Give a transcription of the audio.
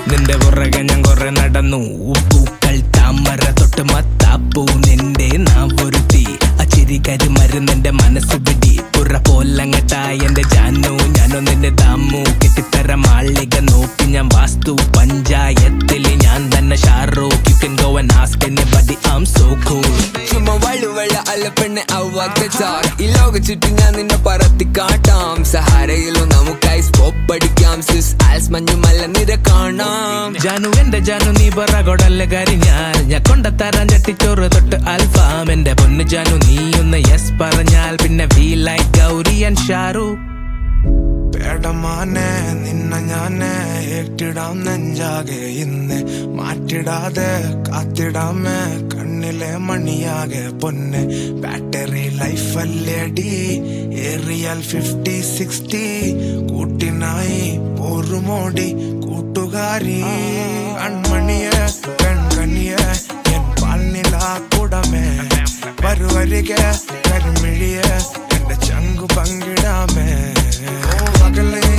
നിന്റെ പുറകെ ഞാൻ കുറെ നടന്നു പൂക്കൾ താമര തൊട്ട് മത്താപ്പൂ നിന്റെ നാവൊരു തീ അച്ചിരിക്കരി മരുന്നെന്റെ മനസ്സ് പിടി പുറ പോലങ്ങട്ടായ എന്റെ ജാനു ഞാനോ നിന്റെ ദാമു കെട്ടിത്തര മാളിക നോക്കി ഞാൻ വാസ്തു പഞ്ചായത്തിൽ ഞാൻ തന്നെ Shah Rukh you can go and ask anybody I am so cool ചുമ്മാ വള്ളുവെള്ള അല്ലപ്പെണ്ണെ ഔവാക്കാർ ഈ ലോക ചുറ്റും ഞാൻ നിന്നെ പറത്തി കാട്ടാം സഹാരയിലും നമുക്കായി സ്കോപ്പ് അടിക്കാം സിസ് ആൽസ് മഞ്ഞുമല്ല നിര കാണാം ജാനു എന്റെ ജാനു നീ പറ കൊടല്ല കരിഞ്ഞാൽ ഞാൻ കൊണ്ടത്തരാൻ ചട്ടിച്ചോറ് തൊട്ട് അൽഫാം എന്റെ പൊന്നു ജാനു നീ ഒന്ന് യെസ് പറഞ്ഞാൽ പിന്നെ we like Gauri and Shah Rukh പേടമാനെ നിന്ന ഞാന് ഏറ്റിടാം നെഞ്ചാകെ ഇന്ന് മാറ്റിടാതെ കാത്തിടാമേ കണ്ണിലെ മണിയാകെ പൊന്ന് ബാറ്ററി ലൈഫ് അല്ലേടി ഏറിയാൽ ഫിഫ്റ്റി സിക്സ്റ്റി കൂട്ടിനായി പോറുമോടി കൂട്ടുകാരി കൺമണിയെ പെൺകണിയെ എൻ പാൽനില കൂടമേ വരുവരികെ കരിമിഴിയെ എന്റെ ചങ്കു പങ്കിടാമേ ഓ, പകലേ